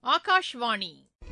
ஆகாஷ்வாணி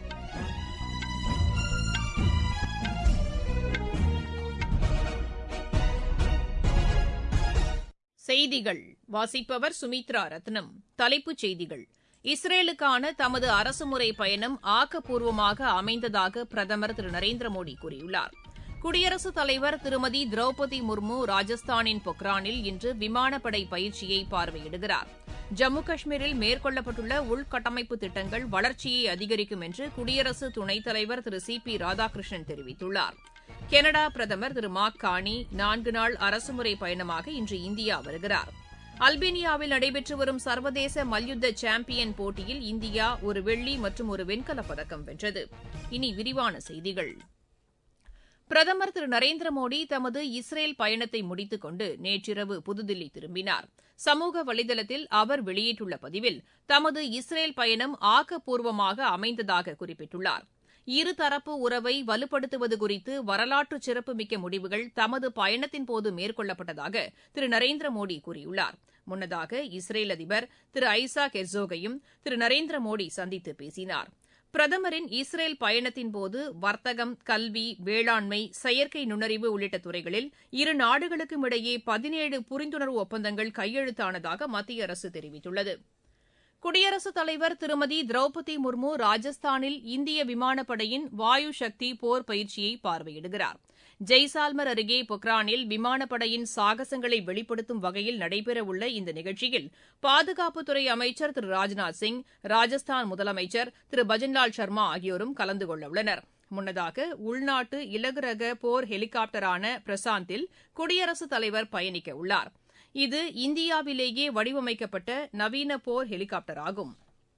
செய்திகள் வாசிப்பவர் சுமித்ரா ரத்னம் தலைப்புச் செய்திகள் இஸ்ரேலுக்கான தமது அரசுமுறை பயணம் ஆக்கப்பூர்வமாக அமைந்ததாக பிரதமர் திரு நரேந்திர மோடி கூறியுள்ளார் குடியரசுத் தலைவர் திருமதி திரௌபதி முர்மு ராஜஸ்தானின் பொக்ரானில் இன்று விமானப்படை பயிற்சியை பார்வையிடுகிறார் ஜம்மு காஷ்மீரில் மேற்கொள்ளப்பட்டுள்ள உள்கட்டமைப்பு திட்டங்கள் வளர்ச்சியை அதிகரிக்கும் என்று குடியரசு துணைத் தலைவர் திரு சி பி ராதாகிருஷ்ணன் தெரிவித்துள்ளார் கனடா பிரதமர் திரு மார்க் கானி நான்கு நாள் அரசுமுறை பயணமாக இன்று இந்தியா வருகிறார் அல்பேனியாவில் நடைபெற்று வரும் சர்வதேச மல்யுத்த சாம்பியன் போட்டியில் இந்தியா ஒரு வெள்ளி மற்றும் ஒரு வெண்கலப் பதக்கம் வென்றது இனி விரிவான செய்திகள் பிரதமர் திரு நரேந்திர மோடி தமது இஸ்ரேல் பயணத்தை முடித்துக் கொண்டு நேற்றிரவு புதுதில்லி திரும்பினார் சமூக வலைதளத்தில் அவர் வெளியிட்டுள்ள பதிவில் தமது இஸ்ரேல் பயணம் ஆக்கப்பூர்வமாக அமைந்ததாக குறிப்பிட்டுள்ளார் இருதரப்பு உறவை வலுப்படுத்துவது குறித்து வரலாற்று சிறப்புமிக்க முடிவுகள் தமது பயணத்தின்போது மேற்கொள்ளப்பட்டதாக திரு நரேந்திர மோடி கூறியுள்ளார் முன்னதாக இஸ்ரேல் அதிபர் திரு ஐசாக் ஹெர்சோகையும் திரு நரேந்திர மோடி சந்தித்து பேசினார் பிரதமரின் இஸ்ரேல் பயணத்தின்போது வர்த்தகம் கல்வி வேளாண்மை செயற்கை நுண்ணறிவு உள்ளிட்ட துறைகளில் இரு நாடுகளுக்கும் இடையே பதினேழு புரிந்துணர்வு ஒப்பந்தங்கள் கையெழுத்தானதாக மத்திய அரசு தெரிவித்துள்ளது குடியரசுத் தலைவர் திருமதி திரௌபதி முர்மு ராஜஸ்தானில் இந்திய விமானப்படையின் வாயு சக்தி போர் பயிற்சியை பார்வையிடுகிறார் ஜெய்சால்மர் அருகே பொக்ரானில் விமானப்படையின் சாகசங்களை வெளிப்படுத்தும் வகையில் நடைபெறவுள்ள இந்த நிகழ்ச்சியில் பாதுகாப்புத்துறை அமைச்சர் திரு ராஜ்நாத் சிங் ராஜஸ்தான் முதலமைச்சர் திரு பஜன்லால் சர்மா ஆகியோரும் கலந்து கொள்ளவுள்ளனர் முன்னதாக உள்நாட்டு இலகு ரக போர் ஹெலிகாப்டரான பிரசாந்தில் குடியரசுத் தலைவர் பயணிக்க உள்ளார் இது இந்தியாவிலேயே வடிவமைக்கப்பட்ட நவீன போர் ஹெலிகாப்டர் ஆகும்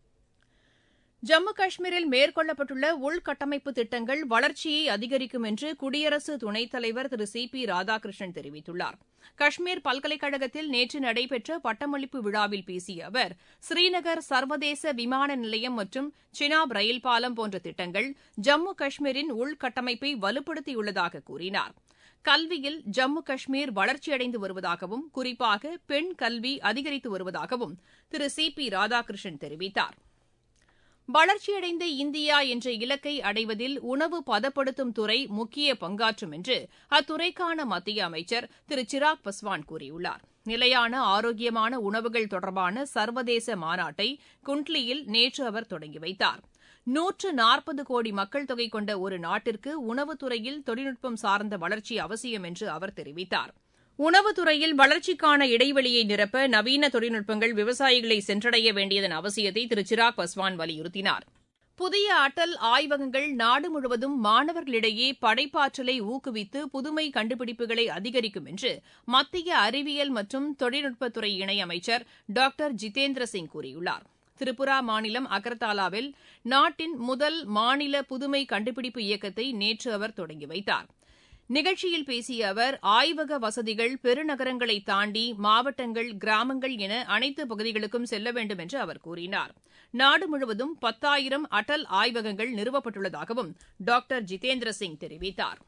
ஜம்மு காஷ்மீரில் மேற்கொள்ளப்பட்டுள்ள உள்கட்டமைப்பு திட்டங்கள் வளர்ச்சியை அதிகரிக்கும் என்று குடியரசு துணைத் தலைவர் திரு சி பி ராதாகிருஷ்ணன் தெரிவித்துள்ளார் காஷ்மீர் பல்கலைக்கழகத்தில் நேற்று நடைபெற்ற பட்டமளிப்பு விழாவில் பேசிய அவர் ஸ்ரீநகர் சர்வதேச விமான நிலையம் மற்றும் சினாப் ரயில் பாலம் போன்ற திட்டங்கள் ஜம்மு காஷ்மீரின் உள்கட்டமைப்பை வலுப்படுத்தியுள்ளதாக கூறினார் கல்வியில் ஜம்மு காஷ்மீர் வளர்ச்சியடைந்து வருவதாகவும் குறிப்பாக பெண் கல்வி அதிகரித்து வருவதாகவும் திரு சி பி ராதாகிருஷ்ணன் தெரிவித்தார் வளர்ச்சியடைந்த இந்தியா என்ற இலக்கை அடைவதில் உணவு பதப்படுத்தும் துறை முக்கிய பங்காற்றும் என்று அத்துறைக்கான மத்திய அமைச்சர் திரு சிராக் பஸ்வான் கூறியுள்ளார் நிலையான ஆரோக்கியமான உணவுகள் தொடர்பான சர்வதேச மாநாட்டை குண்ட்லியில் நேற்று அவர் தொடங்கி வைத்தார் நூற்று நாற்பது கோடி மக்கள் தொகை கொண்ட ஒரு நாட்டிற்கு உணவுத்துறையில் தொழில்நுட்பம் சார்ந்த வளர்ச்சி அவசியம் என்று அவர் தெரிவித்தார் உணவுத்துறையில் வளர்ச்சிக்கான இடைவெளியை நிரப்ப நவீன தொழில்நுட்பங்கள் விவசாயிகளை சென்றடைய வேண்டியதன் அவசியத்தை திரு சிராக் பஸ்வான் வலியுறுத்தினார் புதிய அடல் ஆய்வகங்கள் நாடு முழுவதும் மாணவர்களிடையே படைப்பாற்றலை ஊக்குவித்து புதுமை கண்டுபிடிப்புகளை அதிகரிக்கும் என்று மத்திய அறிவியல் மற்றும் தொழில்நுட்பத்துறை இணையமைச்சர் டாக்டர் ஜிதேந்திர சிங் கூறியுள்ளார் திரிபுரா மாநிலம் அகர்தாலாவில் நாட்டின் முதல் மாநில புதுமை கண்டுபிடிப்பு இயக்கத்தை நேற்று அவர் தொடங்கி வைத்தார் நிகழ்ச்சியில் பேசிய அவர் ஆய்வக வசதிகள் பெருநகரங்களை தாண்டி மாவட்டங்கள் கிராமங்கள் என அனைத்து பகுதிகளுக்கும் செல்ல வேண்டும் என்று அவர் கூறினார் நாடு முழுவதும் பத்தாயிரம் அடல் ஆய்வகங்கள் நிறுவப்பட்டுள்ளதாகவும் டாக்டர் ஜிதேந்திர சிங் தெரிவித்தார்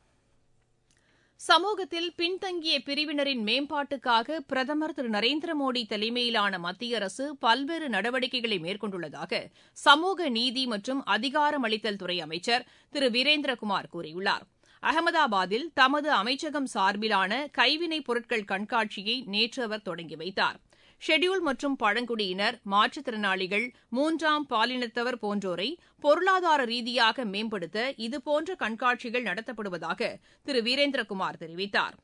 சமூகத்தில் பின்தங்கிய பிரிவினரின் மேம்பாட்டுக்காக பிரதமர் திரு நரேந்திர மோடி தலைமையிலான மத்திய அரசு பல்வேறு நடவடிக்கைகளை மேற்கொண்டுள்ளதாக சமூக நீதி மற்றும் அதிகாரமளித்தல் துறை அமைச்சர் திரு வீரேந்திரகுமார் கூறியுள்ளார் அகமதாபாத்தில் தமது அமைச்சகம் சார்பிலான கைவினைப் பொருட்கள் கண்காட்சியை நேற்று அவர் தொடங்கி வைத்தார் ஷெட்யூல் மற்றும் பழங்குடியினர் மாற்றுத்திறனாளிகள் மூன்றாம் பாலினத்தவர் போன்றோரை பொருளாதார ரீதியாக மேம்படுத்த இதுபோன்ற கண்காட்சிகள் நடத்தப்படுவதாக திரு வீரேந்திரகுமார் தெரிவித்தார்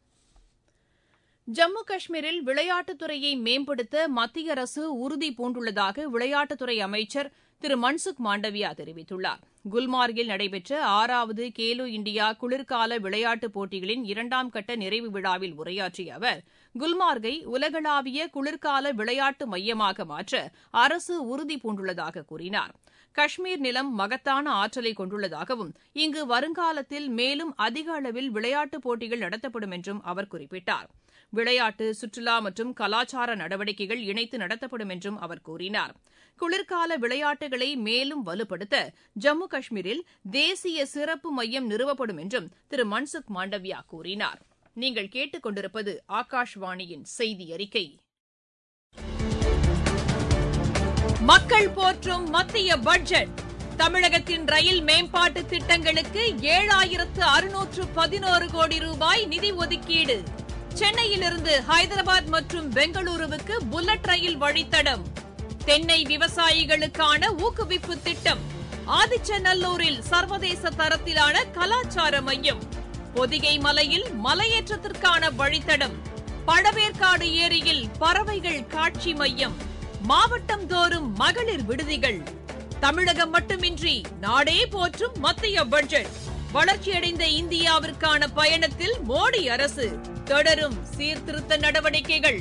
ஜம்மு காஷ்மீரில் விளையாட்டுத்துறையை மேம்படுத்த மத்திய அரசு உறுதி பூண்டுள்ளதாக விளையாட்டுத்துறை அமைச்சர் திரு மன்சுக் மாண்டவியா தெரிவித்துள்ளார் குல்மார்கில் நடைபெற்ற ஆறாவது கேலோ இண்டியா குளிர்கால விளையாட்டுப் போட்டிகளின் இரண்டாம் கட்ட நிறைவு விழாவில் உரையாற்றிய அவர் குல்மார்கை உலகளாவிய குளிர்கால விளையாட்டு மையமாக மாற்ற அரசு உறுதி பூண்டுள்ளதாக கூறினார் காஷ்மீர் நிலம் மகத்தான ஆற்றலை கொண்டுள்ளதாகவும் இங்கு வருங்காலத்தில் மேலும் அதிக அளவில் விளையாட்டுப் போட்டிகள் நடத்தப்படும் என்றும் அவர் குறிப்பிட்டார் விளையாட்டு சுற்றுலா மற்றும் கலாச்சார நடவடிக்கைகள் இணைத்து நடத்தப்படும் என்றும் அவர் கூறினார் குளிர்கால விளையாட்டுகளை மேலும் வலுப்படுத்த ஜம்மு காஷ்மீரில் தேசிய சிறப்பு மையம் நிறுவப்படும் என்றும் திரு மன்சுக் மாண்டவியா கூறினார் நீங்கள் கேட்டுக்கொண்டிருப்பது ஆகாஷ்வாணியின் செய்தி அறிக்கை மக்கள் போற்றும் மத்திய பட்ஜெட் தமிழகத்தின் ரயில் மேம்பாட்டு திட்டங்களுக்கு ஏழாயிரத்து அறுநூற்று பதினோரு கோடி ரூபாய் நிதி ஒதுக்கீடு சென்னையிலிருந்து ஹைதராபாத் மற்றும் பெங்களூருவுக்கு புல்லட் ரயில் வழித்தடம் தென்னை விவசாயிகளுக்கான ஊக்குவிப்பு திட்டம் ஆதிச்சநல்லூரில் சர்வதேச தரத்திலான கலாச்சார மையம் பொதிகை மலையில் மலையேற்றத்திற்கான வழித்தடம் பழவேற்காடு ஏரியில் பறவைகள் காட்சி மையம் மாவட்டம் தோறும் மகளிர் விடுதிகள் தமிழகம் மட்டுமின்றி நாடே போற்றும் மத்திய பட்ஜெட் வளர்ச்சியடைந்த இந்தியாவிற்கான பயணத்தில் மோடி அரசு தொடரும் சீர்திருத்த நடவடிக்கைகள்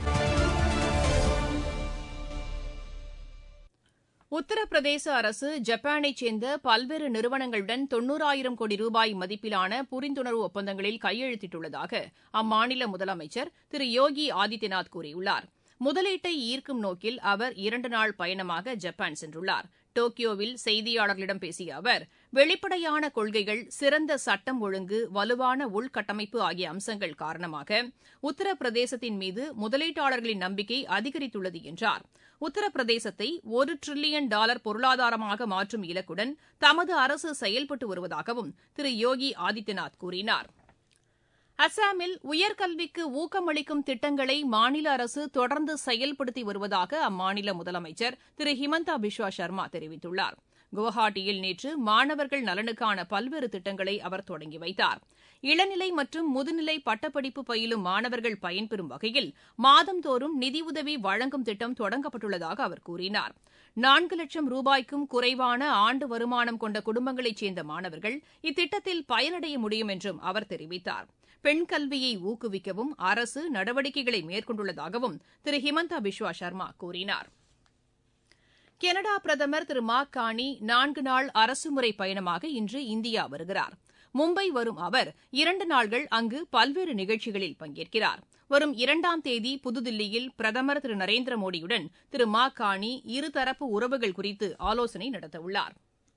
உத்தரப்பிரதேச அரசு ஜப்பானைச் சேர்ந்த பல்வேறு நிறுவனங்களுடன் தொன்னூறாயிரம் கோடி ரூபாய் மதிப்பிலான புரிந்துணர்வு ஒப்பந்தங்களில் கையெழுத்திட்டுள்ளதாக அம்மாநில முதலமைச்சர் திரு யோகி ஆதித்யநாத் கூறியுள்ளார் முதலீட்டை ஈர்க்கும் நோக்கில் அவர் இரண்டு நாள் பயணமாக ஜப்பான் சென்றுள்ளார் டோக்கியோவில் செய்தியாளர்களிடம் பேசிய அவர் வெளிப்படையான கொள்கைகள் சிறந்த சட்டம் ஒழுங்கு வலுவான உள்கட்டமைப்பு ஆகிய அம்சங்கள் காரணமாக உத்தரப்பிரதேசத்தின் மீது முதலீட்டாளர்களின் நம்பிக்கை அதிகரித்துள்ளது என்றார் உத்தரப்பிரதேசத்தை ஒரு டிரில்லியன் டாலர் பொருளாதாரமாக மாற்றும் இலக்குடன் தமது அரசு செயல்பட்டு வருவதாகவும் திரு யோகி ஆதித்யநாத் கூறினார் அசாமில் உயர்கல்விக்கு ஊக்கமளிக்கும் திட்டங்களை மாநில அரசு தொடர்ந்து செயல்படுத்தி வருவதாக அம்மாநில முதலமைச்சர் திரு ஹிமந்தா பிஸ்வா சர்மா தெரிவித்துள்ளார் குவஹாட்டியில் நேற்று மாணவர்கள் நலனுக்கான பல்வேறு திட்டங்களை அவர் தொடங்கி வைத்தார் இளநிலை மற்றும் முதுநிலை பட்டப்படிப்பு பயிலும் மாணவர்கள் பயன்பெறும் வகையில் மாதந்தோறும் நிதியுதவி வழங்கும் திட்டம் தொடங்கப்பட்டுள்ளதாக அவர் கூறினார் நான்கு லட்சம் ரூபாய்க்கும் குறைவான ஆண்டு வருமானம் கொண்ட குடும்பங்களைச் சேர்ந்த மாணவர்கள் இத்திட்டத்தில் பயனடைய முடியும் என்றும் அவர் தெரிவித்தார் பெண் கல்வியை ஊக்குவிக்கவும் அரசு நடவடிக்கைகளை மேற்கொண்டுள்ளதாகவும் திரு ஹிமந்தா பிஸ்வா சர்மா கூறினார் கனடா பிரதமர் திரு மாக் கானி நான்கு நாள் அரசுமுறை பயணமாக இன்று இந்தியா வருகிறார் மும்பை வரும் அவர் இரண்டு நாள்கள் அங்கு பல்வேறு நிகழ்ச்சிகளில் பங்கேற்கிறார் வரும் இரண்டாம் தேதி புதுதில்லியில் பிரதமர் திரு நரேந்திர மோடியுடன் திரு மா கானி இருதரப்பு உறவுகள் குறித்து ஆலோசனை நடத்தவுள்ளார்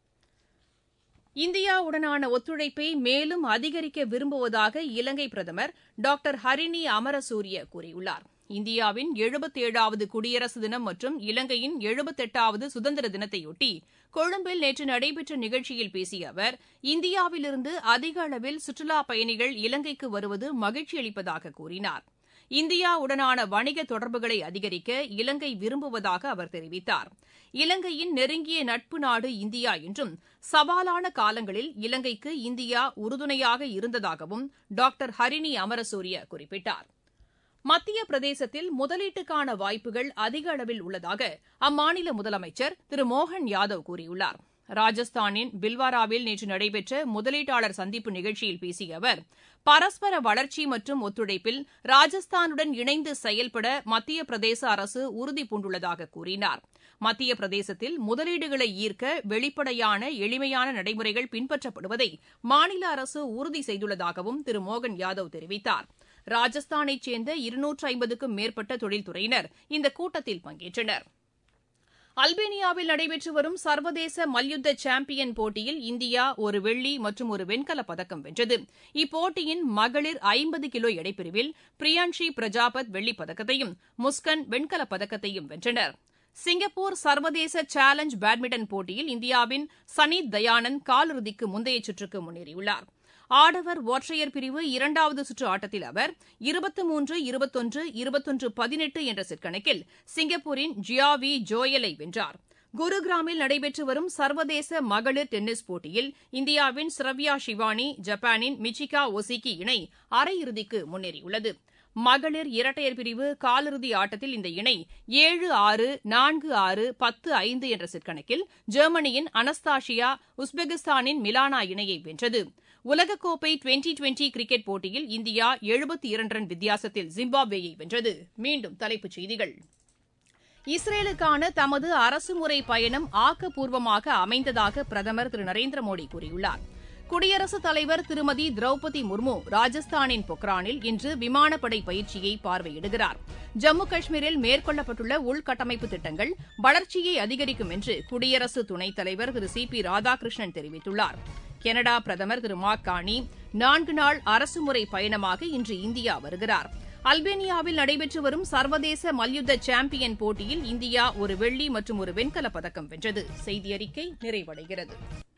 இந்தியாவுடனான ஒத்துழைப்பை மேலும் அதிகரிக்க விரும்புவதாக இலங்கை பிரதமர் டாக்டர் ஹரிணி அமரசூரிய கூறியுள்ளார் இந்தியாவின் எழுபத்தேழாவது குடியரசு தினம் மற்றும் இலங்கையின் எழுபத்தெட்டாவது சுதந்திர தினத்தையொட்டி கொழும்பில் நேற்று நடைபெற்ற நிகழ்ச்சியில் பேசிய அவர் இந்தியாவிலிருந்து அதிக அளவில் சுற்றுலாப் பயணிகள் இலங்கைக்கு வருவது மகிழ்ச்சி அளிப்பதாக கூறினார் இந்தியாவுடனான வணிக தொடர்புகளை அதிகரிக்க இலங்கை விரும்புவதாக அவர் தெரிவித்தார் இலங்கையின் நெருங்கிய நட்பு நாடு இந்தியா என்றும் சவாலான காலங்களில் இலங்கைக்கு இந்தியா உறுதுணையாக இருந்ததாகவும் டாக்டர் ஹரிணி அமரசூரிய குறிப்பிட்டார் மத்திய பிரதேசத்தில் முதலீட்டுக்கான வாய்ப்புகள் அதிக அளவில் உள்ளதாக அம்மாநில முதலமைச்சர் திரு மோகன் யாதவ் கூறியுள்ளார் ராஜஸ்தானின் பில்வாராவில் நேற்று நடைபெற்ற முதலீட்டாளர் சந்திப்பு நிகழ்ச்சியில் பேசிய அவர் பரஸ்பர வளர்ச்சி மற்றும் ஒத்துழைப்பில் ராஜஸ்தானுடன் இணைந்து செயல்பட மத்திய பிரதேச அரசு உறுதி பூண்டுள்ளதாக கூறினார் மத்திய பிரதேசத்தில் முதலீடுகளை ஈர்க்க வெளிப்படையான எளிமையான நடைமுறைகள் பின்பற்றப்படுவதை மாநில அரசு உறுதி செய்துள்ளதாகவும் திரு மோகன் யாதவ் தெரிவித்தார் ராஜஸ்தானைச் சேர்ந்த இருநூற்று ஐம்பதுக்கும் மேற்பட்ட தொழில்துறையினர் இந்த கூட்டத்தில் பங்கேற்றனர் அல்பேனியாவில் நடைபெற்று வரும் சர்வதேச மல்யுத்த சாம்பியன் போட்டியில் இந்தியா ஒரு வெள்ளி மற்றும் ஒரு வெண்கலப் பதக்கம் வென்றது இப்போட்டியின் மகளிர் ஐம்பது கிலோ எடைப்பிரிவில் பிரியான்ஷி பிரஜாபத் வெள்ளிப் பதக்கத்தையும் முஸ்கன் வெண்கலப் பதக்கத்தையும் வென்றனர் சிங்கப்பூர் சர்வதேச சேலஞ்ச் பேட்மிண்டன் போட்டியில் இந்தியாவின் சனீத் தயானந்த் காலிறுதிக்கு முந்தைய சுற்றுக்கு முன்னேறியுள்ளார் ஆடவர் ஒற்றையர் பிரிவு இரண்டாவது சுற்று ஆட்டத்தில் அவர் இருபத்து மூன்று இருபத்தொன்று இருபத்தொன்று பதினெட்டு என்ற செட் கணக்கில் சிங்கப்பூரின் ஜியாவி ஜோயலை வென்றார் குருகிராமில் நடைபெற்று வரும் சர்வதேச மகளிர் டென்னிஸ் போட்டியில் இந்தியாவின் ஸ்ரவ்யா ஷிவானி ஜப்பானின் மிச்சிகா ஒசிகி இணை அரையிறுதிக்கு முன்னேறியுள்ளது மகளிர் இரட்டையர் பிரிவு காலிறுதி ஆட்டத்தில் இந்த இணை ஏழு ஆறு நான்கு ஆறு பத்து ஐந்து என்ற செட் கணக்கில் ஜெர்மனியின் அனஸ்தாஷியா உஸ்பெகிஸ்தானின் மிலானா இணையை வென்றது உலகக்கோப்பை டுவெண்டி டுவெண்டி கிரிக்கெட் போட்டியில் இந்தியா எழுபத்தி இரண்டு ரன் வித்தியாசத்தில் ஜிம்பாப்வேயை வென்றது மீண்டும் தலைப்புச் செய்திகள் இஸ்ரேலுக்கான தமது அரசுமுறை பயணம் ஆக்கப்பூர்வமாக அமைந்ததாக பிரதமர் திரு நரேந்திர மோடி கூறியுள்ளார் குடியரசுத் தலைவர் திருமதி திரௌபதி முர்மு ராஜஸ்தானின் பொக்ரானில் இன்று விமானப்படை பயிற்சியை பார்வையிடுகிறார் ஜம்மு காஷ்மீரில் மேற்கொள்ளப்பட்டுள்ள உள்கட்டமைப்பு திட்டங்கள் வளர்ச்சியை அதிகரிக்கும் என்று குடியரசு துணைத் தலைவர் திரு சி பி ராதாகிருஷ்ணன் தெரிவித்துள்ளார் கனடா பிரதமர் திரு மாக் கானி நான்கு நாள் அரசுமுறை பயணமாக இன்று இந்தியா வருகிறார் அல்பேனியாவில் நடைபெற்று வரும் சர்வதேச மல்யுத்த சாம்பியன் போட்டியில் இந்தியா ஒரு வெள்ளி மற்றும் ஒரு வெண்கலப் பதக்கம் வென்றது செய்தி அறிக்கை நிறைவடைகிறது